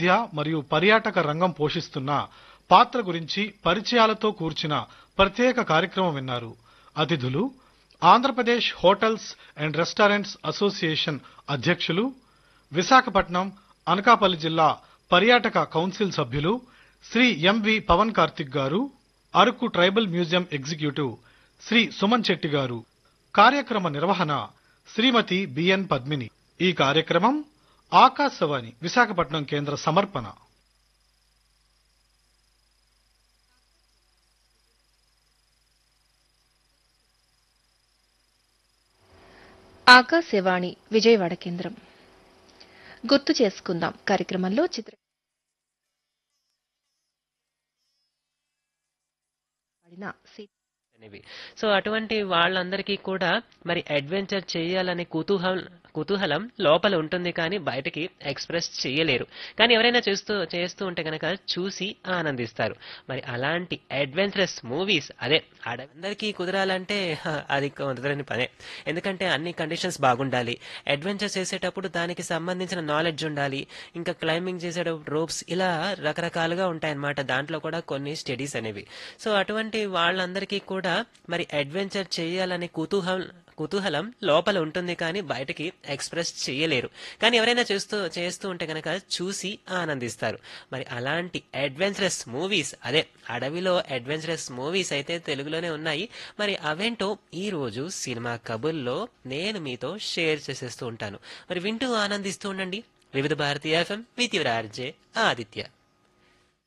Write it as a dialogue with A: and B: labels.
A: వైద్య మరియు పర్యాటక రంగం పోషిస్తున్న పాత్ర గురించి పరిచయాలతో కూర్చిన ప్రత్యేక కార్యక్రమం విన్నారు అతిథులు Andhra Pradesh hotels and restaurants association అధ్యక్షులు విశాఖపట్నం అనకాపల్లి జిల్లా పర్యాటక కౌన్సిల్ సభ్యులు Shri MV Pavan Karthik garu Araku tribal museum executive Shri Suman Shetty garu కార్యక్రమ నిర్వహణ శ్రీమతి బిఎన్ పద్మిని ఈ కార్యక్రమం ఆకాశవాణి విశాఖపట్నం కేంద్ర సమర్పణ
B: ఆకాశవాణి విజయవాడ కేంద్రం గుర్తు చేసుకుందాం కార్యక్రమంలో చిత్ర పాడిన సీ-
C: అనేవి సో అటువంటి వాళ్ళందరికీ కూడా మరి అడ్వెంచర్ చేయాలనే కుతూహలం కుతూహలం లోపల ఉంటుంది కానీ బయటకి ఎక్స్ప్రెస్ చేయలేరు కానీ ఎవరైనా చేస్తూ చేస్తూ ఉంటే కనుక చూసి ఆనందిస్తారు మరి అలాంటి అడ్వెంచరస్ మూవీస్ అదే ఆడ- అందరికీ కుదరాలంటే హ, అది కుదరని పనే ఎందుకంటే అన్ని కండిషన్స్ బాగుండాలి అడ్వెంచర్ చేసేటప్పుడు దానికి సంబంధించిన నాలెడ్జ్ ఉండాలి ఇంకా క్లైంబింగ్ చేసేటప్పుడు రోప్స్ ఇలా రకరకాలుగా ఉంటాయన్నమాట దాంట్లో కూడా కొన్ని స్టడీస్ అనేవి సో అటువంటి వాళ్ళందరికీ కూడా మరి అడ్వెంచర్ చేయాలనే కుతూహలం కుతూహలం లోపల ఉంటుంది కానీ బయటకి ఎక్స్ప్రెస్ చేయలేరు కానీ ఎవరైనా చేస్తూ చేస్తూ ఉంటే కనుక చూసి ఆనందిస్తారు మరి అలాంటి అడ్వెంచరస్ మూవీస్ అదే అడవిలో అడ్వెంచరస్ మూవీస్ అయితే తెలుగులోనే ఉన్నాయి మరి అవేంటో ఈ రోజు సినిమా కబుర్లో నేను మీతో షేర్ చేసేస్తూ ఉంటాను మరి వింటూ ఆనందిస్తూ ఉండండి వివిధ భారతీయ FM with your RJ Aditya